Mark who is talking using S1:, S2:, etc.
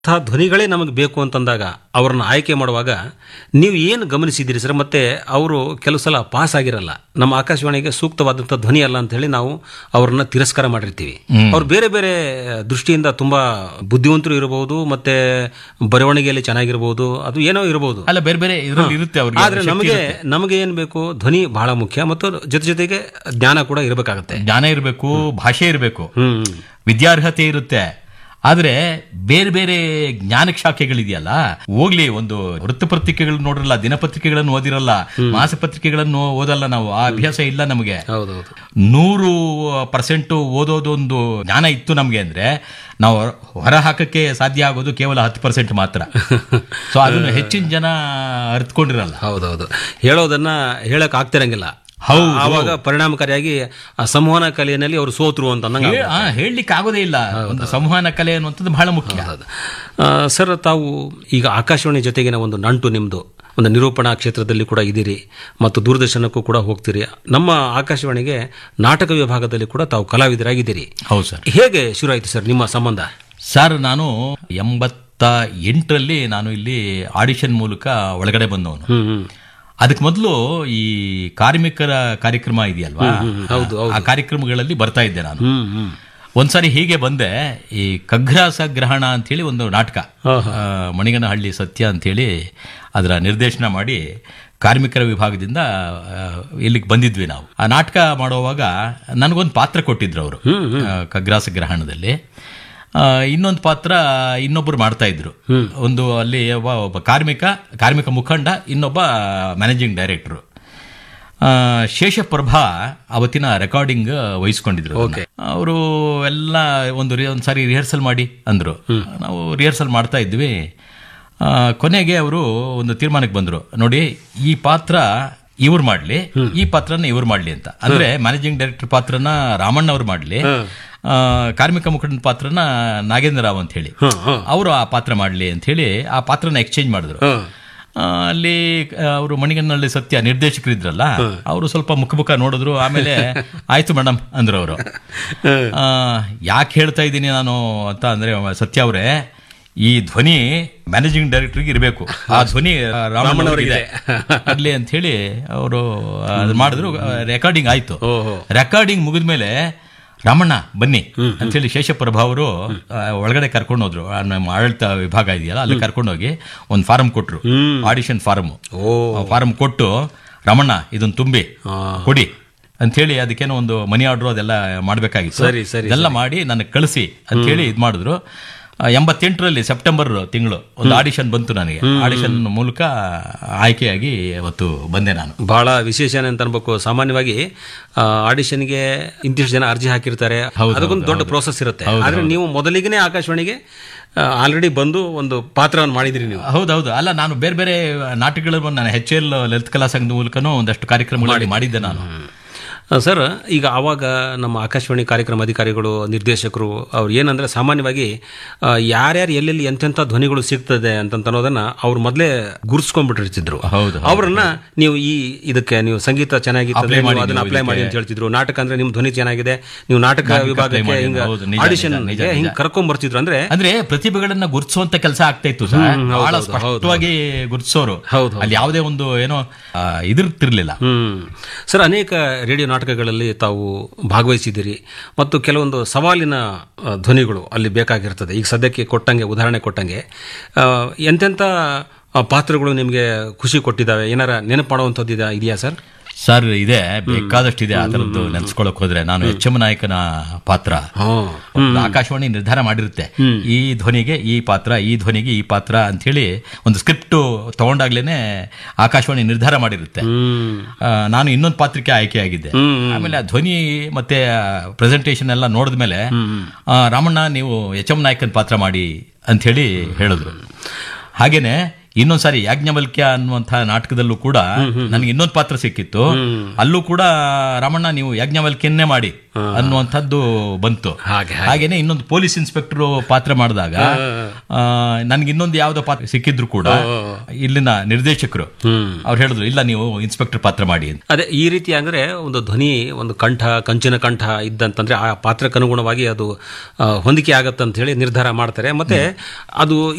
S1: ಅಂಥ ಧ್ವನಿಗಳೇ ನಮಗೆ ಬೇಕು ಅಂತಂದಾಗ ಅವ್ರನ್ನ ಆಯ್ಕೆ ಮಾಡುವಾಗ ನೀವು ಏನು ಗಮನಿಸಿದ್ದೀರಿ ಸರ್ ಮತ್ತೆ ಅವರು ಕೆಲವು ಸಲ ಪಾಸ್ ಆಗಿರಲ್ಲ ನಮ್ಮ ಆಕಾಶವಾಣಿಗೆ ಸೂಕ್ತವಾದಂಥ ಧ್ವನಿ ಅಲ್ಲ ಅಂತ ಹೇಳಿ ನಾವು ಅವ್ರನ್ನ ತಿರಸ್ಕಾರ ಮಾಡಿರ್ತೀವಿ ಅವ್ರು ಬೇರೆ ಬೇರೆ ದೃಷ್ಟಿಯಿಂದ ತುಂಬಾ ಬುದ್ಧಿವಂತರು ಇರಬಹುದು ಮತ್ತೆ ಬರವಣಿಗೆಯಲ್ಲಿ ಚೆನ್ನಾಗಿರಬಹುದು ಅದು ಏನೋ ಇರಬಹುದು
S2: ಅಲ್ಲ ಬೇರೆ ಬೇರೆ ಇದ್ರಲ್ಲಿ ಇರುತ್ತೆ ಅವ್ರಿಗೆ
S1: ಆದ್ರೆ ನಮಗೆ ನಮಗೆ ಏನ್ ಬೇಕು ಧ್ವನಿ ಬಹಳ ಮುಖ್ಯ ಮತ್ತು ಜೊತೆ ಜೊತೆಗೆ ಜ್ಞಾನ ಕೂಡ ಇರಬೇಕಾಗತ್ತೆ
S2: ಜ್ಞಾನ ಇರಬೇಕು ಭಾಷೆ ಇರಬೇಕು
S1: ಹ್ಮ್
S2: ವಿದ್ಯಾರ್ಹತೆ ಇರುತ್ತೆ ಆದ್ರೆ ಬೇರೆ ಬೇರೆ ಜ್ಞಾನ ಶಾಖೆಗಳಿದೆಯಲ್ಲ ಹೋಗ್ಲಿ ಒಂದು ವೃತ್ತಪತ್ರಿಕೆಗಳನ್ನ ನೋಡಿರಲ್ಲ ದಿನಪತ್ರಿಕೆಗಳನ್ನು ಓದಿರಲ್ಲ ಮಾಸಪತ್ರಿಕೆಗಳನ್ನು ಓದಲ್ಲ ನಾವು ಆ ಅಭ್ಯಾಸ ಇಲ್ಲ ನಮಗೆ
S1: ಹೌದೌದು
S2: ನೂರು ಪರ್ಸೆಂಟ್ ಓದೋದೊಂದು ಜ್ಞಾನ ಇತ್ತು ನಮಗೆ ಅಂದ್ರೆ ನಾವು ಹೊರ ಹಾಕಕ್ಕೆ ಸಾಧ್ಯ ಆಗೋದು ಕೇವಲ ಹತ್ತು ಪರ್ಸೆಂಟ್ ಮಾತ್ರ ಸೊ ಅದನ್ನು ಹೆಚ್ಚಿನ ಜನ ಅರ್ಥಕೊಂಡಿರಲ್ಲ
S1: ಹೌದೌದು ಹೇಳೋದನ್ನ ಹೇಳಕ್ ಆಗ್ತಿರಂಗಿಲ್ಲ
S2: ಹೌದು.
S1: ಆವಾಗ ಪರಿಣಾಮಕಾರಿಯಾಗಿ ಆ ಸಂವಹನ ಕಲೆಯಲ್ಲಿ ಅವರು ಸೋತ್ರು ಅಂತ ಅನ್ನಂಗ್
S2: ಹೇ- ಆ, ಹೇಳಲಿಕ್ಕೆ ಆಗೋದೇ ಇಲ್ಲ ಒಂದು ಸಂವಹನ ಕಲೆ ಅನ್ನುವಂಥದ್ದು ಬಹಳ ಮುಖ್ಯ
S1: ಆಗ್ತದೆ. ಆ, ಸರ್ ತಾವು ಈಗ ಆಕಾಶವಾಣಿ ಜೊತೆಗಿನ ಒಂದು ನಂಟು ನಿಮ್ಮದು ಒಂದು ನಿರೂಪಣಾ ಕ್ಷೇತ್ರದಲ್ಲಿ ಕೂಡ ಇದ್ದೀರಿ ಮತ್ತು ದೂರದರ್ಶನಕ್ಕೂ ಕೂಡ ಹೋಗ್ತೀರಿ ನಮ್ಮ ಆಕಾಶವಾಣಿಗೆ ನಾಟಕ ವಿಭಾಗದಲ್ಲಿ ಕೂಡ ತಾವು ಕಲಾವಿದರಾಗಿದ್ದೀರಿ
S2: ಹೌದು ಸರ್
S1: ಹೇಗೆ ಶುರು ಆಯಿತು ಸರ್ ನಿಮ್ಮ ಸಂಬಂಧ
S2: ಸರ್ ನಾನು ಎಂಬತ್ತ ಎಂಟರಲ್ಲಿ ನಾನು ಇಲ್ಲಿ ಆಡಿಷನ್ ಮೂಲಕ ಒಳಗಡೆ ಬಂದವನು
S1: ಹ್ಮ್ ಹ್ಮ್
S2: ಅದಕ್ಕೆ ಮೊದಲು ಈ ಕಾರ್ಮಿಕರ ಕಾರ್ಯಕ್ರಮ ಇದೆಯಲ್ವಾ
S1: ಹೌದು,
S2: ಆ ಕಾರ್ಯಕ್ರಮಗಳಲ್ಲಿ ಬರ್ತಾ ಇದ್ದೆ ನಾನು
S1: ಹ್ಮ್ ಹ್ಮ್
S2: ಒಂದ್ಸಾರಿ ಹೀಗೆ ಬಂದೆ ಈ ಕಗ್ರಾಸ ಗ್ರಹಣ ಅಂತೇಳಿ ಒಂದು ನಾಟಕ
S1: ಆಹಾ.
S2: ಆ, ಮಣಿಗನಹಳ್ಳಿ ಸತ್ಯ ಅಂತೇಳಿ ಅದರ ನಿರ್ದೇಶನ ಮಾಡಿ ಕಾರ್ಮಿಕರ ವಿಭಾಗದಿಂದ ಆ, ಇಲ್ಲಿಗೆ ಬಂದಿದ್ವಿ ನಾವು ಆ ನಾಟಕ ಮಾಡುವಾಗ ನನಗೊಂದು ಪಾತ್ರ ಕೊಟ್ಟಿದ್ರು ಅವರು ಕಗ್ರಾಸ ಗ್ರಹಣದಲ್ಲಿ ಆ, ಇನ್ನೊಂದು ಪಾತ್ರ ಇನ್ನೊಬ್ಬರು ಮಾಡ್ತಾ ಇದ್ರು ಒಂದು ಅಲ್ಲಿ ಒಬ್ಬ ಒಬ್ಬ ಕಾರ್ಮಿಕ ಕಾರ್ಮಿಕ ಮುಖಂಡ ಇನ್ನೊಬ್ಬ ಮ್ಯಾನೇಜಿಂಗ್ ಡೈರೆಕ್ಟರ್ ಶೇಷಪ್ರಭಾ ಅವತ್ತಿನ ರೆಕಾರ್ಡಿಂಗ್ ವಹಿಸ್ಕೊಂಡಿದ್ರು ಅವರು ಎಲ್ಲ ಒಂದು ರಿ- ಒಂದು ಸಾರಿ ರಿಹರ್ಸಲ್ ಮಾಡಿ ಅಂದ್ರು ನಾವು ರಿಹರ್ಸಲ್ ಮಾಡ್ತಾ ಇದ್ವಿ ಆ, ಕೊನೆಗೆ ಅವರು ಒಂದು ತೀರ್ಮಾನಕ್ಕೆ ಬಂದ್ರು ನೋಡಿ ಈ ಪಾತ್ರ ಇವ್ರು ಮಾಡ್ಲಿ ಈ ಪಾತ್ರನ ಇವ್ರು ಮಾಡ್ಲಿ ಅಂತ ಅಂದ್ರೆ ಮ್ಯಾನೇಜಿಂಗ್ ಡೈರೆಕ್ಟರ್ ಪಾತ್ರನ ರಾಮಣ್ಣ ಅವ್ರು ಮಾಡ್ಲಿ ಆ, ಕಾರ್ಮಿಕ ಮುಖಂಡನ ಪಾತ್ರನ ನಾಗೇಂದ್ರ ರಾವ್ ಅಂತ ಹೇಳಿ ಅವರು ಆ ಪಾತ್ರ ಮಾಡ್ಲಿ ಅಂತ ಹೇಳಿ ಆ ಪಾತ್ರನ ಎಕ್ಸ್ಚೇಂಜ್ ಮಾಡಿದ್ರು ಆ, ಅಲ್ಲಿ ಅವರು ಮಣಿಗನ್ನಳ್ಳಿ ಸತ್ಯ ನಿರ್ದೇಶಕರಿದ್ರಲ್ಲ ಅವರು ಸ್ವಲ್ಪ ಮುಖ ಮುಖ ನೋಡಿದ್ರು ಆಮೇಲೆ ಆಯ್ತು ಮೇಡಮ್ ಅಂದ್ರು ಅವರು ಯಾಕೆ ಹೇಳ್ತಾ ಇದ್ದೀನಿ ನಾನು ಅಂತ ಅಂದ್ರೆ ಸತ್ಯ ಅವರೇ ಈ ಧ್ವನಿ ಮ್ಯಾನೇಜಿಂಗ್ ಡೈರೆಕ್ಟರ್ಗೆ ಇರಬೇಕು ಆ ಧ್ವನಿ ರಾಮಣ್ಣವ್ರಿಗೆ ಇರ್ಲಿ ಅಂತ ಹೇಳಿ ಅವರು ಅದು ಮಾಡಿದ್ರು ರೆಕಾರ್ಡಿಂಗ್ ಆಯ್ತು
S1: ಓಹೋ.
S2: ರೆಕಾರ್ಡಿಂಗ್ ಮುಗಿದ್ಮೇಲೆ ರಾಮಣ್ಣ ಬನ್ನಿ ಅಂತೇಳಿ ಶೇಷಪ್ರಭಾ ಅವರು ಆ, ಒಳಗಡೆ ಕರ್ಕೊಂಡು ಹೋದ್ರು ಆ, ನಮ್ಮ ಆಡಳಿತ ವಿಭಾಗ ಇದೆಯಲ್ಲ ಅಲ್ಲಿ ಕರ್ಕೊಂಡು ಹೋಗಿ ಒಂದು ಫಾರಂ ಕೊಟ್ರು ಆಡಿಷನ್ ಫಾರಮ್
S1: ಓ
S2: ಫಾರಂ ಕೊಟ್ಟು ರಮಣ್ಣ ಇದನ್ನ ತುಂಬಿ ಕೊಡಿ ಅಂಥೇಳಿ ಅದಕ್ಕೇನೋ ಒಂದು ಮನಿ ಆರ್ಡರ್ ಅದೆಲ್ಲ ಮಾಡಬೇಕಾಗಿತ್ತು
S1: ಸರಿ, ಸರಿ,
S2: ಇದೆಲ್ಲ ಮಾಡಿ ನನಗೆ ಕಳಿಸಿ ಅಂತೇಳಿ ಇದು ಮಾಡಿದ್ರು ಆ, ಎಂಬತ್ತೆಂಟರಲ್ಲಿ ಸೆಪ್ಟೆಂಬರ್ ತಿಂಗಳು ಒಂದು ಆಡಿಷನ್ ಬಂತು ನನಗೆ ಆಡಿಷನ್ ಮೂಲಕ ಆಯ್ಕೆಯಾಗಿ ಅವತ್ತು ಬಂದೆ ನಾನು
S1: ಬಹಳ ವಿಶೇಷ ಅಂತ ಅನ್ಬೇಕು ಸಾಮಾನ್ಯವಾಗಿ ಆ, ಆಡಿಷನ್ಗೆ ಇಂತಿಷ್ಟು ಜನ ಅರ್ಜಿ ಹಾಕಿರ್ತಾರೆ ಅದಕ್ಕೊಂದು ದೊಡ್ಡ ಪ್ರೋಸೆಸ್ ಇರುತ್ತೆ ಆದ್ರೆ ನೀವು ಮೊದಲಿಗೆ ಆಕಾಶವಾಣಿಗೆ ಆಲ್ರೆಡಿ ಬಂದು ಒಂದು ಪಾತ್ರವನ್ನು ಮಾಡಿದ್ರಿ ನೀವು
S2: ಹೌದೌದು ಅಲ್ಲ ನಾನು ಬೇರೆ ಬೇರೆ ನಾಟಕಗಳನ್ನು ನಾನು ಎಚ್ ಎಲ್ ಲಲಿತ ಕಲಾ ಸಂಘದ ಮೂಲಕನೂ ಒಂದಷ್ಟು ಕಾರ್ಯಕ್ರಮಗಳಲ್ಲಿ ಮಾಡಿದ್ದೆ ನಾನು
S1: ಆ, ಸರ್ ಈಗ ಆವಾಗ ನಮ್ಮ ಆಕಾಶವಾಣಿ ಕಾರ್ಯಕ್ರಮ ಅಧಿಕಾರಿಗಳು ನಿರ್ದೇಶಕರು ಅವ್ರು ಏನಂದ್ರೆ ಸಾಮಾನ್ಯವಾಗಿ ಆ, ಯಾರ್ಯಾರು ಎಲ್ಲೆಲ್ಲಿ ಎಂತೆಂಥ ಧ್ವನಿಗಳು ಸಿಗ್ತದೆ ಅಂತ ಅನ್ನೋದನ್ನ ಅವ್ರು ಮೊದಲೇ ಗುರುಸ್ಕೊಂಡ್ಬಿಟ್ಟಿರ್ತಿದ್ರು
S2: ಹೌದು,
S1: ಅವ್ರನ್ನ ನೀವು ಈ ಇದಕ್ಕೆ ನೀವು ಸಂಗೀತ ಚೆನ್ನಾಗಿರ್ತದೆ
S2: Apply ಮಾಡಿ
S1: ನೀವು ಅದನ್ನ
S2: ನೀವು
S1: ಅಪ್ಲೈ ಮಾಡಿ ಅಂತ ಹೇಳ್ತಿದ್ರು ನಾಟಕ ಅಂದ್ರೆ ನಿಮ್ ಧ್ವನಿ ಚೆನ್ನಾಗಿದೆ ನೀವು ನಾಟಕ ವಿಭಾಗಕ್ಕೆ
S2: ಮಾಡಿ,
S1: ಹಿಂಗ
S2: ಹೌದು, ನಿಜ,
S1: ಆಡಿಷನ್
S2: ನಿಜ, ನಿಜ,
S1: ಹಿಂಗ್ ಕರ್ಕೊಂಡ್ ಬರ್ತಿದ್ರು ಅಂದ್ರೆ
S2: ಅಂದ್ರೆ ಪ್ರತಿಭೆಗಳನ್ನ ಗುರುತಿಸುವಂತ ಕೆಲಸ ಆಗ್ತಾ ಇತ್ತು ಸರ್ ಬಹಳ ಸ್ಪಷ್ಟವಾಗಿ ಗುರುತಿಸೋರು
S1: ಹೌದು,
S2: ಅಲ್ಲಿ ಯಾವುದೇ ಒಂದು ಏನೋ ಆ, ಇದಿರ್ತಿರ್ಲಿಲ್ಲ
S1: ಹ್ಮ್ ಸರ್ ಅನೇಕ ರೇಡಿಯೋ ನಾಟಕಗಳಲ್ಲಿ ತಾವು ಭಾಗವಹಿಸಿದ್ದೀರಿ ಮತ್ತು ಕೆಲವೊಂದು ಸವಾಲಿನ ಆ, ಧ್ವನಿಗಳು ಅಲ್ಲಿ ಬೇಕಾಗಿರ್ತದೆ ಈಗ ಸದ್ಯಕ್ಕೆ ಕೊಟ್ಟಂಗೆ ಉದಾಹರಣೆ ಕೊಟ್ಟಂಗೆ ಆ, ಎಂತೆಂಥ ಆ, ಪಾತ್ರಗಳು ನಿಮಗೆ ಖುಷಿ ಕೊಟ್ಟಿದ್ದಾವೆ ಏನಾರ ನೆನಪು ಮಾಡುವಂಥದ್ದು ಇದೆಯಾ- ಇದೆಯಾ ಸರ್
S2: ಸರ್ ಇದೆ ಬೇಕಾದಷ್ಟಿದೆ ಆ ಥರದ್ದು ನೆನ್ಸ್ಕೊಳಕ್ ಹೋದ್ರೆ ನಾನು ಎಚ್ ಎಂ ನಾಯಕನ ಪಾತ್ರ ಒಂದು ಆಕಾಶವಾಣಿ ನಿರ್ಧಾರ ಮಾಡಿರುತ್ತೆ ಈ ಧ್ವನಿಗೆ ಈ ಪಾತ್ರ ಈ ಧ್ವನಿಗೆ ಈ ಪಾತ್ರ ಅಂತ ಹೇಳಿ ಒಂದು ಸ್ಕ್ರಿಪ್ಟ್ ತಗೊಂಡಾಗ್ಲೇನೆ ಆಕಾಶವಾಣಿ ನಿರ್ಧಾರ ಮಾಡಿರುತ್ತೆ
S1: ಹ್ಮ್
S2: ಆ, ನಾನು ಇನ್ನೊಂದು ಪಾತ್ರಕ್ಕೆ ಆಯ್ಕೆಯಾಗಿದ್ದೆ ಆಮೇಲೆ ಆ ಧ್ವನಿ ಮತ್ತೆ ಪ್ರೆಸೆಂಟೇಷನ್ ಎಲ್ಲ ನೋಡಿದ್ಮೇಲೆ ಆ, ರಾಮಣ್ಣ ನೀವು ಎಚ್ ಎಂ ನಾಯಕನ್ ಪಾತ್ರ ಮಾಡಿ ಅಂತ ಹೇಳಿ ಹೇಳಿದ್ರು ಹಾಗೇನೆ ಇನ್ನೊಂದ್ಸಾರಿ ಯಾಜ್ಞವಲ್ಕ್ಯ ಅನ್ನುವಂತಹ ನಾಟಕದಲ್ಲೂ ಕೂಡ ನನಗೆ ಇನ್ನೊಂದು ಪಾತ್ರ ಸಿಕ್ಕಿತ್ತು ಅಲ್ಲೂ ಕೂಡ ರಾಮಣ್ಣ ನೀವು ಯಾಜ್ಞವಲ್ಕ್ಯನ್ನೇ ಮಾಡಿ ಅನ್ನುವಂಥದ್ದು ಬಂತು
S1: ಹಾಗೆ
S2: ಹಾಗೇನೆ ಇನ್ನೊಂದು ಪೊಲೀಸ್ ಇನ್ಸ್ಪೆಕ್ಟರ್ ಪಾತ್ರ ಮಾಡಿದಾಗ ನನ್ಗೆ ಇನ್ನೊಂದು ಯಾವ್ದೋ ಪಾತ್ರ ಸಿಕ್ಕಿದ್ರು ಕೂಡ ಇಲ್ಲಿನ ನಿರ್ದೇಶಕರು ಅವ್ರು ಹೇಳಿದ್ರು ಇಲ್ಲ ನೀವು ಇನ್ಸ್ಪೆಕ್ಟರ್ ಪಾತ್ರ ಮಾಡಿ ಅಂತ
S1: ಅದೇ ಈ ರೀತಿ ಅಂದ್ರೆ ಒಂದು ಧ್ವನಿ ಒಂದು ಕಂಠ ಕಂಚಿನ ಕಂಠ ಇದ್ದಂತಂದ್ರೆ ಆ ಪಾತ್ರಕ್ಕನುಗುಣವಾಗಿ ಅದು ಆ, ಹೊಂದಿಕೆ ಆಗತ್ತಂತ ಹೇಳಿ ನಿರ್ಧಾರ ಮಾಡ್ತಾರೆ ಮತ್ತೆ ಅದು